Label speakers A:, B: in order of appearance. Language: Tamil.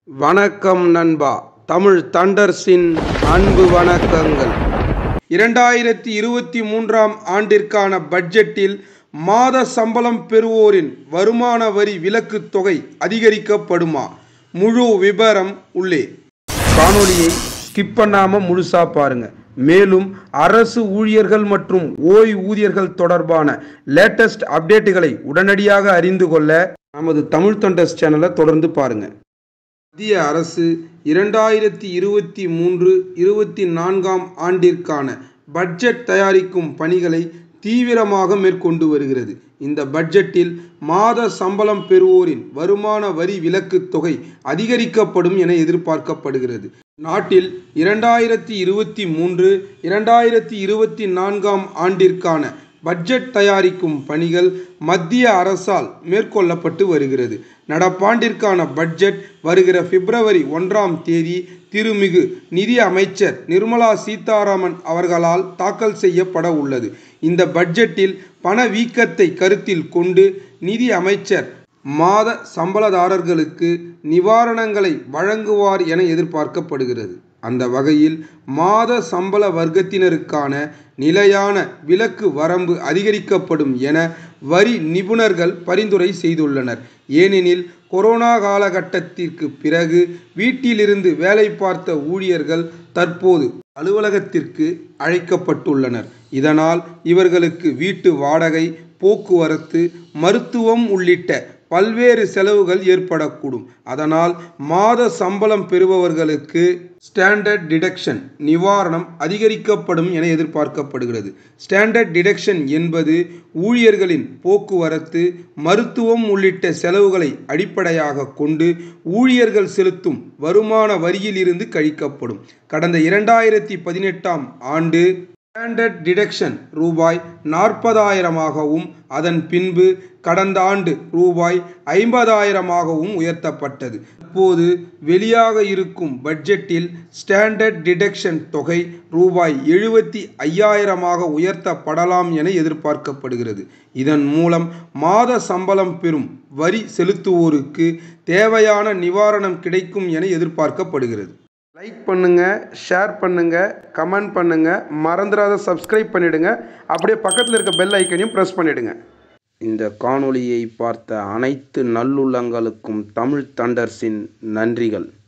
A: வணக்கம் நண்பா தமிழ் தண்டர்ஸின் அன்பு வணக்கங்கள் இரண்டாயிரத்தி இருபத்தி மூன்றாம் ஆண்டிற்கான பட்ஜெட்டில் மாத சம்பளம் பெறுவோரின் வருமான வரி விலக்குத் தொகை அதிகரிக்கப்படுமா முழு விபரம் உள்ளே காணொளியை ஸ்கிப் பண்ணாம முழுசா பாருங்க மேலும் அரசு ஊழியர்கள் மற்றும் ஓய்வூதியர்கள் தொடர்பான லேட்டஸ்ட் அப்டேட்டுகளை உடனடியாக அறிந்து கொள்ள நமது தமிழ் தொண்டர்ஸ் சேனலை தொடர்ந்து பாருங்க மத்திய அரசு இரண்டாயிரத்தி இருபத்தி மூன்று இருபத்தி நான்காம் ஆண்டிற்கான பட்ஜெட் தயாரிக்கும் பணிகளை தீவிரமாக மேற்கொண்டு வருகிறது இந்த பட்ஜெட்டில் மாத சம்பளம் பெறுவோரின் வருமான வரி விலக்குத் தொகை அதிகரிக்கப்படும் என எதிர்பார்க்கப்படுகிறது நாட்டில் இரண்டாயிரத்தி இருபத்தி மூன்று இரண்டாயிரத்தி இருபத்தி நான்காம் ஆண்டிற்கான பட்ஜெட் தயாரிக்கும் பணிகள் மத்திய அரசால் மேற்கொள்ளப்பட்டு வருகிறது நடப்பாண்டிற்கான பட்ஜெட் வருகிற பிப்ரவரி ஒன்றாம் தேதி திருமிகு நிதி அமைச்சர் நிர்மலா சீதாராமன் அவர்களால் தாக்கல் செய்யப்பட உள்ளது இந்த பட்ஜெட்டில் பணவீக்கத்தை கருத்தில் கொண்டு நிதி அமைச்சர் மாத சம்பளதாரர்களுக்கு நிவாரணங்களை வழங்குவார் என எதிர்பார்க்கப்படுகிறது அந்த வகையில் மாத சம்பள வர்க்கத்தினருக்கான நிலையான விலக்கு வரம்பு அதிகரிக்கப்படும் என வரி நிபுணர்கள் பரிந்துரை செய்துள்ளனர் ஏனெனில் கொரோனா காலகட்டத்திற்கு பிறகு வீட்டிலிருந்து வேலை பார்த்த ஊழியர்கள் தற்போது அலுவலகத்திற்கு அழைக்கப்பட்டுள்ளனர் இதனால் இவர்களுக்கு வீட்டு வாடகை போக்குவரத்து மருத்துவம் உள்ளிட்ட பல்வேறு செலவுகள் ஏற்படக்கூடும் அதனால் மாத சம்பளம் பெறுபவர்களுக்கு ஸ்டாண்டர்ட் டிடக்ஷன் நிவாரணம் அதிகரிக்கப்படும் என எதிர்பார்க்கப்படுகிறது ஸ்டாண்டர்ட் டிடக்ஷன் என்பது ஊழியர்களின் போக்குவரத்து மருத்துவம் உள்ளிட்ட செலவுகளை அடிப்படையாக கொண்டு ஊழியர்கள் செலுத்தும் வருமான வரியிலிருந்து கழிக்கப்படும் கடந்த இரண்டாயிரத்தி பதினெட்டாம் ஆண்டு ஸ்டாண்டர்ட் டிடக்ஷன் ரூபாய் நாற்பதாயிரமாகவும் அதன் பின்பு கடந்த ஆண்டு ரூபாய் ஐம்பதாயிரமாகவும் உயர்த்தப்பட்டது இப்போது வெளியாக இருக்கும் பட்ஜெட்டில் ஸ்டாண்டர்ட் டிடக்ஷன் தொகை ரூபாய் எழுபத்தி ஐயாயிரமாக உயர்த்தப்படலாம் என எதிர்பார்க்கப்படுகிறது இதன் மூலம் மாத சம்பளம் பெறும் வரி செலுத்துவோருக்கு தேவையான நிவாரணம் கிடைக்கும் என எதிர்பார்க்கப்படுகிறது லைக் பண்ணுங்க ஷேர் பண்ணுங்க கமெண்ட் பண்ணுங்க மறந்துடாத சப்ஸ்கிரைப் பண்ணிடுங்க அப்படியே பக்கத்தில் இருக்க பெல் ஐக்கனையும் ப்ரெஸ் பண்ணிடுங்க இந்த காணொளியை பார்த்த அனைத்து நல்லுள்ளங்களுக்கும் தமிழ் தண்டர்ஸின் நன்றிகள்